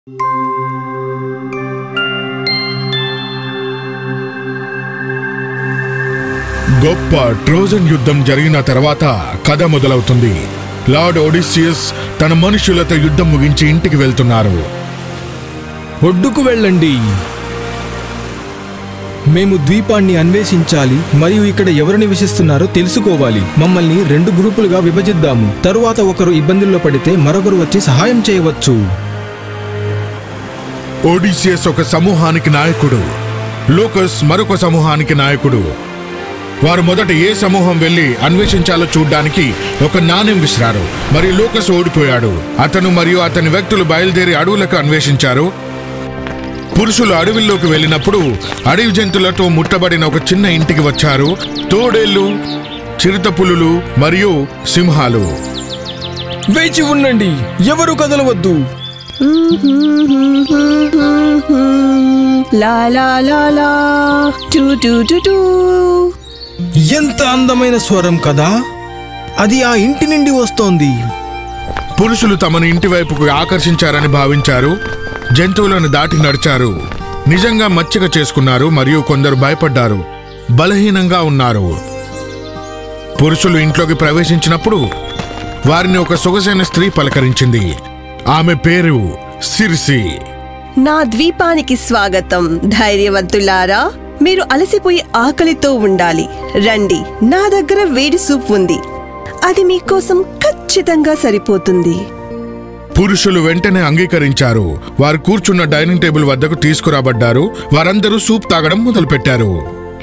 గొప్ప ట్రోజన్ యుద్ధం జరిగిన తర్వాత కథ మొదలవుతుంది లార్డ్ ఒడిసియస్ తన మనుషులతో యుద్ధం ముగించి ఇంటికి వెళ్తున్నారు ఒడ్డుకు వెళ్ళండి మేము ద్వీపాన్ని అన్వేషించాలి మరియు ఇక్కడ ఎవరు నివసిస్తున్నారో తెలుసుకోవాలి మమ్మల్ని రెండు గ్రూపులుగా విభజిద్దాము తరువాత ఒకరు ఇబ్బందుల్లో పడితే మరొకరు వచ్చి సహాయం చేయవచ్చు ఒడిసియస్ ఒక సమూహానికి నాయకుడు లూకస్ మరొక సమూహానికి నాయకుడు వారు మొదట ఏ సమూహం వెళ్లి అన్వేషించాలో చూడ్డానికి ఒక నాణ్యం విసిరారు మరియు లూకస్ ఓడిపోయాడు అతను మరియు అతని వ్యక్తులు బయలుదేరి అడవులకు అన్వేషించారు పురుషులు అడవిలోకి వెళ్ళినప్పుడు అడవి జంతువులతో ముట్టబడిన ఒక చిన్న ఇంటికి వచ్చారు తోడేళ్లు చిరుతపులులు మరియు సింహాలు వేచి ఉండండి ఎవరు కదలవద్దు లా లా లా లా టూ టూ టూ టూ ఎంత అందమైన స్వరం కదా అది ఆ ఇంటి నుండి వస్తోంది పురుషులు తమను ఇంటి వైపుకు ఆకర్షించారని భావించారు జంతువులను దాటి నడిచారు నిజంగా మచ్చిక చేసుకున్నారు మరియు కొందరు భయపడ్డారు బలహీనంగా ఉన్నారు పురుషులు ఇంట్లోకి ప్రవేశించినప్పుడు వారిని ఒక సొగసైన స్త్రీ పలకరించింది ఆమె పేరు సిర్సి నా ద్వీపానికి స్వాగతం ధైర్యవంతులారా మీరు అలసిపోయి ఆకలితో ఉండాలి రండి నా దగ్గర వేడి సూప్ ఉంది అది మీకోసం ఖచ్చితంగా సరిపోతుంది పురుషులు వెంటనే అంగీకరించారు వారు కూర్చున్న డైనింగ్ టేబుల్ వద్దకు తీసుకురాబడ్డారు వారందరూ సూప్ తాగడం మొదలుపెట్టారు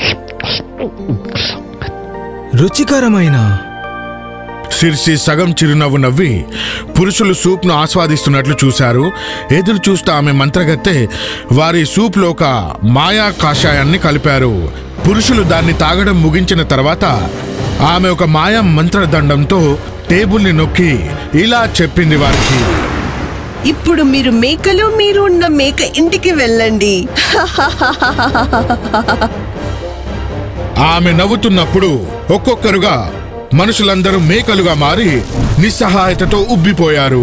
రుచికరమైన సిర్సి సగం చిరునవ్వు నవ్వి పురుషులు సూప్ను ఆస్వాదిస్తున్నట్లు చూశారు ఎదురు చూస్తూ ఆమె మంత్రగత్తె వారి సూప్లో ఒక మాయా కాషాయాన్ని కలిపారు పురుషులు దాన్ని తాగడం ముగించిన తర్వాత ఆమె ఒక మాయా మంత్రదండంతో టేబుల్ని నొక్కి ఇలా చెప్పింది వారికి ఇప్పుడు మీరు మేకలు మీరు ఉన్న మేక ఇంటికి వెళ్ళండి ఆమె నవ్వుతున్నప్పుడు ఒక్కొక్కరుగా మనుషులందరూ మేకలుగా మారి నిస్సహాయతతో ఉబ్బిపోయారు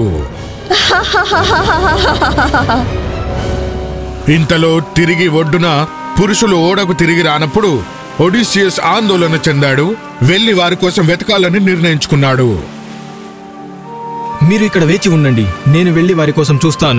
ఇంతలో తిరిగి ఒడ్డున పురుషులు ఓడకు తిరిగి రానప్పుడు ఒడిసియస్ ఆందోళన చెందాడు వెళ్లి వారి కోసం వెతకాలని నిర్ణయించుకున్నాడు మీరు ఇక్కడ వేచి ఉండండి నేను వెళ్ళి వారి కోసం చూస్తాను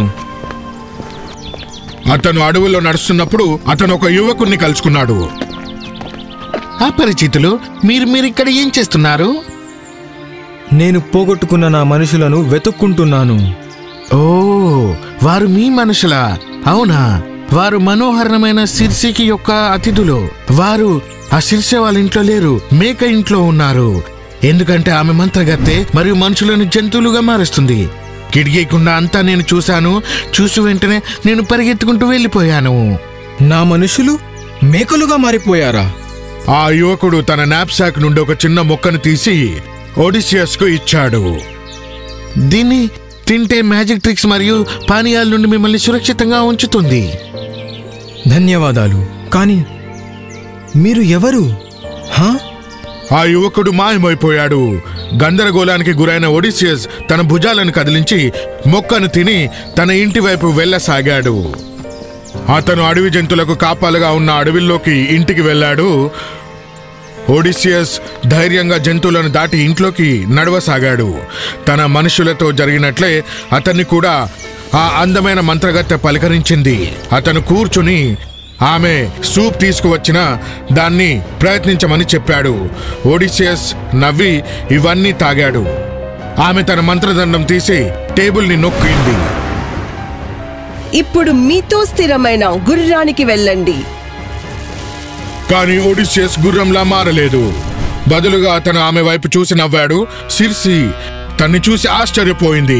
అతను అడవుల్లో నడుస్తున్నప్పుడు అతను ఒక యువకుణ్ణి కలుసుకున్నాడు అపరిచితులు మీరు మీరు ఇక్కడ ఏం చేస్తున్నారు నేను పోగొట్టుకున్న నా మనుషులను వెతుక్కుంటున్నాను ఓ వారు మీ మనుషులా అవునా వారు మనోహరమైన శిర్షికి యొక్క అతిథులు వారు ఆ శిర్ష వాళ్ళ ఇంట్లో లేరు మేక ఇంట్లో ఉన్నారు ఎందుకంటే ఆమె మంత్రగత్తె మరియు మనుషులను జంతువులుగా మారుస్తుంది కిడిగేయకుండా అంతా నేను చూశాను చూసి వెంటనే నేను పరిగెత్తుకుంటూ వెళ్ళిపోయాను నా మనుషులు మేకలుగా మారిపోయారా ఆ యువకుడు తన నాప్సాక్ నుండి ఒక చిన్న మొక్కను తీసి ఒడిసియస్కు ఇచ్చాడు దీన్ని తింటే మ్యాజిక్ ట్రిక్స్ మరియు పానీయాల నుండి మిమ్మల్ని సురక్షితంగా ఉంచుతుంది ధన్యవాదాలు కానీ మీరు ఎవరు హా ఆ యువకుడు మాయమైపోయాడు గందరగోళానికి గురైన ఒడిసియస్ తన భుజాలను కదిలించి మొక్కను తిని తన ఇంటి వైపు వెళ్ళసాగాడు అతను అడవి జంతువులకు కాపాలుగా ఉన్న అడవిలోకి ఇంటికి వెళ్ళాడు ఒడిసియస్ ధైర్యంగా జంతువులను దాటి ఇంట్లోకి నడవసాగాడు తన మనుషులతో జరిగినట్లే అతన్ని కూడా ఆ అందమైన మంత్రగత్తె పలకరించింది అతను కూర్చుని ఆమె సూప్ తీసుకువచ్చిన దాన్ని ప్రయత్నించమని చెప్పాడు ఒడిసియస్ నవ్వి ఇవన్నీ తాగాడు ఆమె తన మంత్రదండం తీసి టేబుల్ని నొక్కింది ఇప్పుడు మీతో స్థిరమైన గుర్రానికి వెళ్ళండి కానీ ఒడిసియస్ గుర్రంలా మారలేదు బదులుగా అతను ఆమె వైపు చూసి నవ్వాడు సిర్సి తన్ని చూసి ఆశ్చర్యపోయింది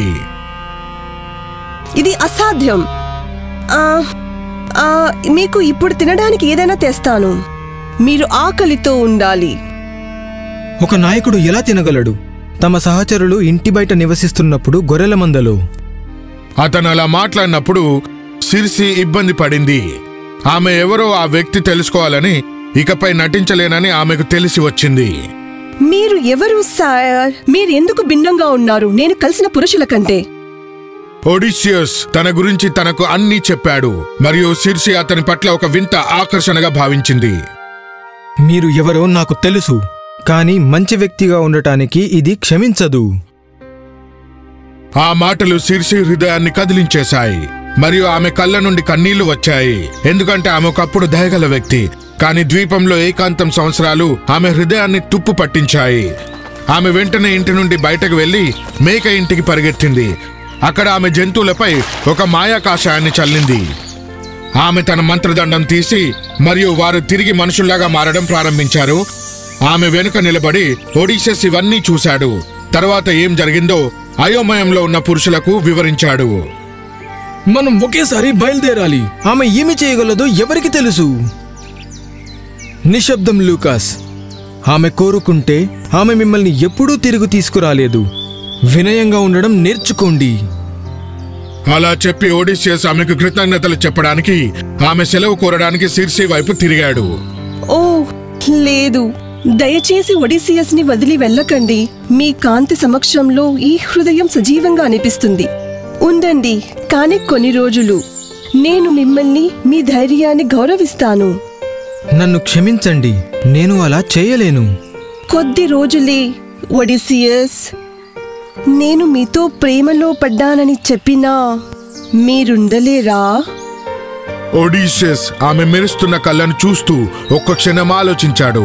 ఇది అసాధ్యం ఆ, ఆ, మీకు ఇప్పుడు తినడానికి ఏదైనా తెస్తాను మీరు ఆకలితో ఉండాలి ఒక నాయకుడు ఎలా తినగలడు తమ సహచరులు ఇంటి బయట నివసిస్తున్నప్పుడు గొర్రెల మందలో అతను అలా మాట్లాడినప్పుడు సిర్సి ఇబ్బంది పడింది ఆమె ఎవరో ఆ వ్యక్తి తెలుసుకోవాలని ఇకపై నటించలేనని ఆమెకు తెలిసి వచ్చింది మీరు ఎవరు సార్ మీరు ఎందుకు భిన్నంగా ఉన్నారు నేను కలిసిన పురుషుల కంటే ఒడిషియస్ తన గురించి తనకు అన్నీ చెప్పాడు మరియు సిర్సి అతని పట్ల ఒక వింత ఆకర్షణగా భావించింది మీరు ఎవరో నాకు తెలుసు కానీ మంచి వ్యక్తిగా ఉండటానికి ఇది క్షమించదు ఆ మాటలు సిర్సి హృదయాన్ని కదిలించేశాయి మరియు ఆమె కళ్ళ నుండి కన్నీళ్లు వచ్చాయి ఎందుకంటే ఆమె ఒకప్పుడు దయగల వ్యక్తి కానీ ద్వీపంలో ఏకాంతం సంవత్సరాలు ఆమె హృదయాన్ని తుప్పు పట్టించాయి ఆమె వెంటనే ఇంటి నుండి బయటకు వెళ్లి మేక ఇంటికి పరిగెత్తింది అక్కడ ఆమె జంతువులపై ఒక మాయా కాషాయాన్ని చల్లింది ఆమె తన మంత్రదండం తీసి మరియు వారు తిరిగి మనుషుల్లాగా మారడం ప్రారంభించారు ఆమె వెనుక నిలబడి ఒడిషస్ ఇవన్నీ చూశాడు తర్వాత ఏం జరిగిందో అయోమయంలో ఉన్న పురుషులకు వివరించాడు మనం ఒకేసారి బయలుదేరాలి ఆమె ఏమి చేయగలదో ఎవరికి తెలుసు నిశ్శబ్దం లూకాస్ ఆమె కోరుకుంటే ఆమె మిమ్మల్ని ఎప్పుడూ తిరిగి తీసుకురాలేదు వినయంగా ఉండడం నేర్చుకోండి అలా చెప్పి ఒడిషియస్ ఆమెకు కృతజ్ఞతలు చెప్పడానికి ఆమె సెలవు కోరడానికి సిర్సి వైపు తిరిగాడు ఓ లేదు దయచేసి ఒడిసియస్ ని వదిలి వెళ్ళకండి మీ కాంతి సమక్షంలో ఈ హృదయం సజీవంగా అనిపిస్తుంది ఉండండి కానీ కొన్ని రోజులు నేను మిమ్మల్ని మీ ధైర్యాన్ని గౌరవిస్తాను నన్ను క్షమించండి నేను అలా చేయలేను కొద్ది రోజులే ఒడిసియస్ నేను మీతో ప్రేమలో పడ్డానని చెప్పినా మీరుండలేరా ఒడిషియస్ ఆమె మెరుస్తున్న కళ్ళను చూస్తూ ఒక్క క్షణం ఆలోచించాడు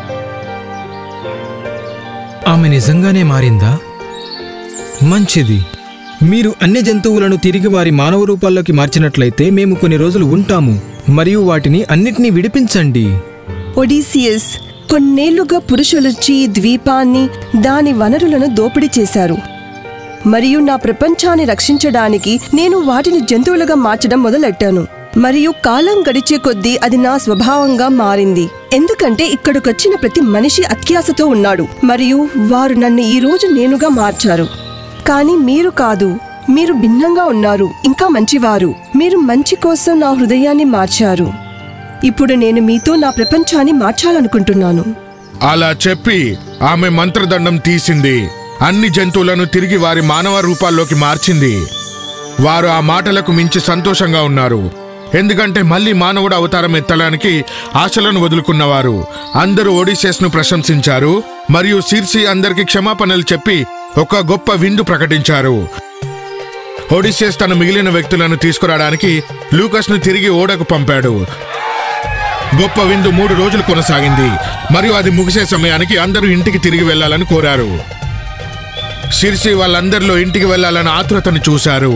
ఆమె నిజంగానే మారిందా మంచిది మీరు అన్ని జంతువులను తిరిగి వారి మానవ రూపాల్లోకి మార్చినట్లయితే మేము కొన్ని రోజులు ఉంటాము మరియు వాటిని అన్నిటినీ విడిపించండి ఒడిసియస్ కొన్నేళ్లుగా పురుషులొచ్చి ఈ ద్వీపాన్ని దాని వనరులను దోపిడీ చేశారు మరియు నా ప్రపంచాన్ని రక్షించడానికి నేను వాటిని జంతువులుగా మార్చడం మొదలెట్టాను మరియు కాలం గడిచే కొద్దీ అది నా స్వభావంగా మారింది ఎందుకంటే ఇక్కడికొచ్చిన ప్రతి మనిషి అత్యాశతో ఉన్నాడు మరియు వారు నన్ను ఈ రోజు నేనుగా మార్చారు కానీ మీరు కాదు మీరు భిన్నంగా ఉన్నారు ఇంకా మంచివారు మీరు మంచి కోసం నా హృదయాన్ని మార్చారు ఇప్పుడు నేను మీతో నా ప్రపంచాన్ని మార్చాలనుకుంటున్నాను అలా చెప్పి ఆమె మంత్రదండం తీసింది అన్ని జంతువులను తిరిగి వారి మానవ రూపాల్లోకి మార్చింది వారు ఆ మాటలకు మించి సంతోషంగా ఉన్నారు ఎందుకంటే మళ్ళీ మానవుడు అవతారం ఎత్తడానికి ఆశలను వదులుకున్నవారు అందరూ ఒడిసేస్ను ప్రశంసించారు మరియు సిర్సి అందరికి క్షమాపణలు చెప్పి ఒక గొప్ప విందు ప్రకటించారు ఒడిసేస్ తన మిగిలిన వ్యక్తులను తీసుకురావడానికి లూకస్ను తిరిగి ఓడకు పంపాడు గొప్ప విందు మూడు రోజులు కొనసాగింది మరియు అది ముగిసే సమయానికి అందరూ ఇంటికి తిరిగి వెళ్ళాలని కోరారు సిర్సి వాళ్ళందరిలో ఇంటికి వెళ్ళాలని ఆతృతను చూశారు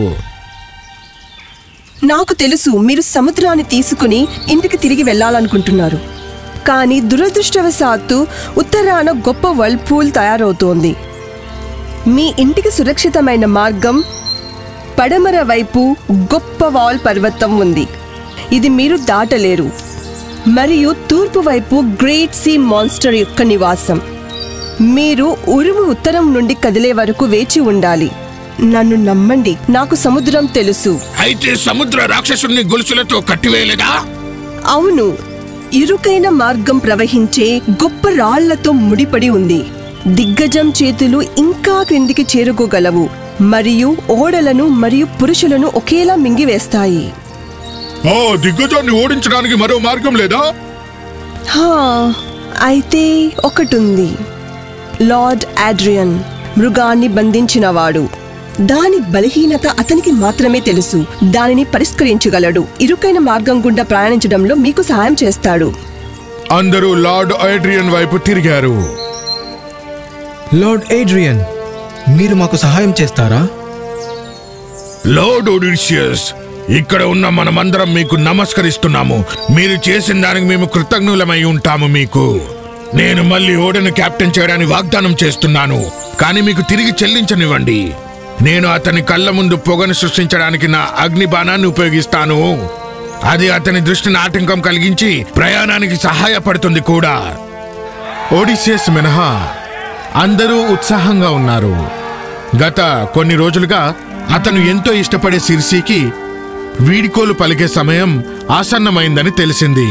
నాకు తెలుసు మీరు సముద్రాన్ని తీసుకుని ఇంటికి తిరిగి వెళ్ళాలనుకుంటున్నారు కానీ దురదృష్టవశాత్తు ఉత్తరాన గొప్ప వర్ల్పూల్ తయారవుతోంది మీ ఇంటికి సురక్షితమైన మార్గం పడమర వైపు గొప్ప వాల్ పర్వతం ఉంది ఇది మీరు దాటలేరు మరియు తూర్పు వైపు గ్రేట్ సీ మాన్స్టర్ యొక్క నివాసం మీరు ఉరుము ఉత్తరం నుండి కదిలే వరకు వేచి ఉండాలి నన్ను నమ్మండి నాకు సముద్రం తెలుసు అయితే సముద్ర రాక్షసుని గొలుసులతో కట్టివేయలేదా అవును ఇరుకైన మార్గం ప్రవహించే గొప్ప రాళ్లతో ముడిపడి ఉంది దిగ్గజం చేతులు ఇంకా క్రిందికి చేరుకోగలవు మరియు ఓడలను మరియు పురుషులను ఒకేలా మింగివేస్తాయి ఓ దిగ్గజాన్ని ఓడించడానికి మరో మార్గం లేదా హా అయితే ఒకటుంది లార్డ్ ఆడ్రియన్ మృగాన్ని బంధించినవాడు దాని బలహీనత అతనికి మాత్రమే తెలుసు దానిని పరిష్కరించగలడు ఇరుకైన మార్గం గుండా ప్రయాణించడంలో మీకు సహాయం చేస్తాడు అందరూ లార్డ్ ఐడ్రియన్ వైపు తిరిగారు లార్డ్ ఏడ్రియన్ మీరు మాకు సహాయం చేస్తారా లార్డ్ ఒడిషియస్ ఇక్కడ ఉన్న మనమందరం మీకు నమస్కరిస్తున్నాము మీరు చేసిన దానికి మేము కృతజ్ఞులమై ఉంటాము మీకు నేను మళ్ళీ ఓడను కెప్టెన్ చేయడానికి వాగ్దానం చేస్తున్నాను కానీ మీకు తిరిగి చెల్లించనివ్వండి నేను అతని కళ్ళ ముందు పొగను సృష్టించడానికి నా అగ్ని బాణాన్ని ఉపయోగిస్తాను అది అతని దృష్టిని ఆటంకం కలిగించి ప్రయాణానికి సహాయపడుతుంది కూడా ఒడిసియస్ మినహా అందరూ ఉత్సాహంగా ఉన్నారు గత కొన్ని రోజులుగా అతను ఎంతో ఇష్టపడే సిర్సీకి వీడికోలు పలికే సమయం ఆసన్నమైందని తెలిసింది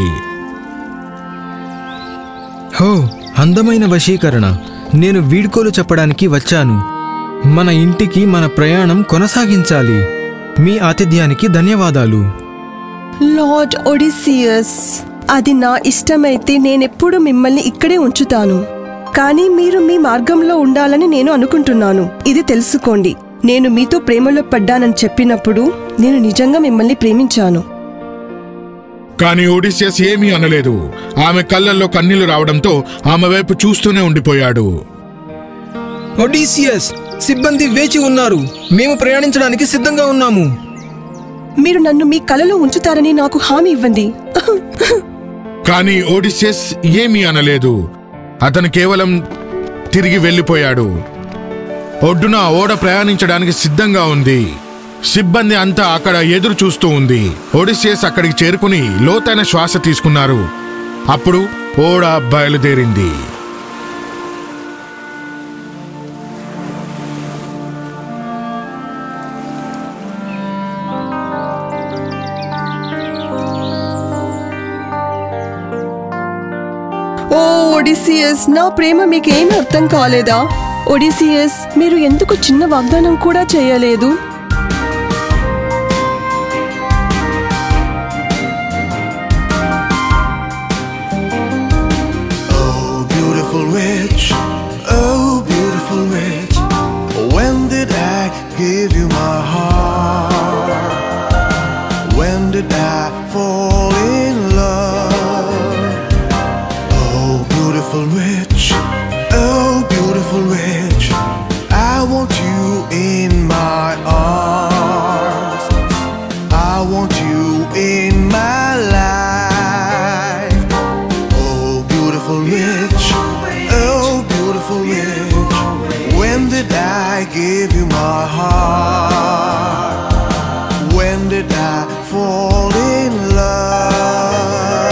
హో అందమైన వశీకరణ నేను వీడ్కోలు చెప్పడానికి వచ్చాను మన ఇంటికి మన ప్రయాణం కొనసాగించాలి మీ ఆతిథ్యానికి ధన్యవాదాలు లార్డ్ ఒడిసియస్ అది నా ఇష్టమైతే నేనెప్పుడు మిమ్మల్ని ఇక్కడే ఉంచుతాను కానీ మీరు మీ మార్గంలో ఉండాలని నేను అనుకుంటున్నాను ఇది తెలుసుకోండి నేను మీతో ప్రేమలో పడ్డానని చెప్పినప్పుడు నేను నిజంగా మిమ్మల్ని ప్రేమించాను కానీ ఒడిసియస్ ఏమీ అనలేదు ఆమె కళ్ళల్లో కన్నీళ్లు రావడంతో ఆమె వైపు చూస్తూనే ఉండిపోయాడు ఒడీసియస్ సిబ్బంది వేచి ఉన్నారు మేము ప్రయాణించడానికి సిద్ధంగా ఉన్నాము మీరు నన్ను మీ కలలో ఉంచుతారని నాకు హామీ ఇవ్వండి కానీ ఓడిసియస్ ఏమీ అనలేదు అతను కేవలం తిరిగి వెళ్ళిపోయాడు ఒడ్డున ఓడ ప్రయాణించడానికి సిద్ధంగా ఉంది సిబ్బంది అంతా అక్కడ ఎదురు చూస్తూ ఉంది ఒడిసియస్ అక్కడికి చేరుకుని లోతైన శ్వాస తీసుకున్నారు అప్పుడు ఓడ బయలుదేరింది ఓ ఒడిసియస్ నా ప్రేమ మీకేమీ అర్థం కాలేదా ఒడిసియస్ మీరు ఎందుకు చిన్న వాగ్దానం కూడా చేయలేదు Oh, beautiful witch, oh, beautiful witch, when did I give you my heart? When did I fall in love? Oh, beautiful witch, oh, beautiful witch, I want you in my arms. I want you in my life. Oh, beautiful witch. Oh, beautiful witch. When did I give you my heart? When did I fall in love?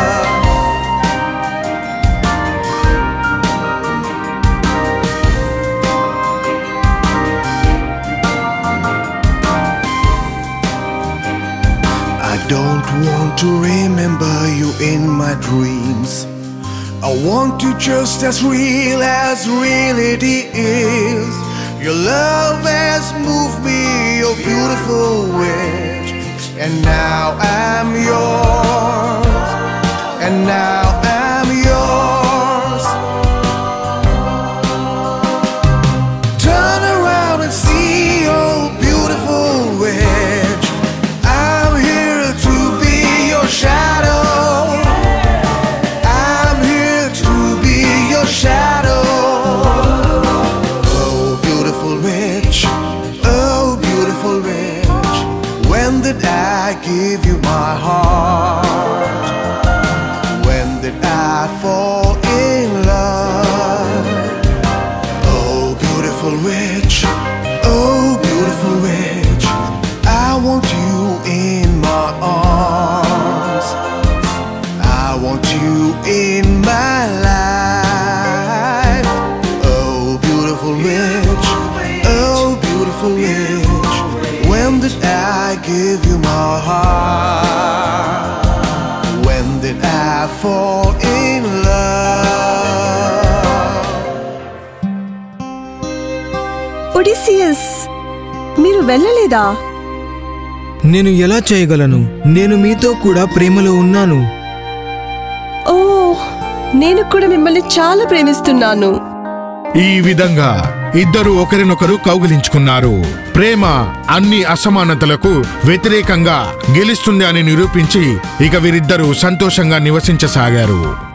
I don't want to remember you in my dreams. I want you just as real as reality is. Your love has moved me, your beautiful witch. And now I'm yours. And now I'm yours. Turn around and see, oh beautiful witch. I'm here to be your shadow. I'm here to be your shadow. Oh, beautiful witch. Oh, beautiful witch. When did I give you my heart? When did I fall in love? Oh, beautiful witch. Oh, beautiful witch. I want you in my arms. I want you in my life. Oh, beautiful witch. Oh, beautiful witch. When did I give you my heart? When did I fall in love? Odysseus మీరు వెళ్ళలేదా నేను ఎలా చేయగలను నేను మీతో కూడా ప్రేమలో ఉన్నాను ఓ నేను కూడా మిమ్మల్ని చాలా ప్రేమిస్తున్నాను ఈ విధంగా ఇద్దరు ఒకరినొకరు కౌగిలించుకున్నారు ప్రేమ అన్ని అసమానతలకు వ్యతిరేకంగా గెలుస్తుంది అని నిరూపించి ఇక వీరిద్దరూ సంతోషంగా నివసించసాగారు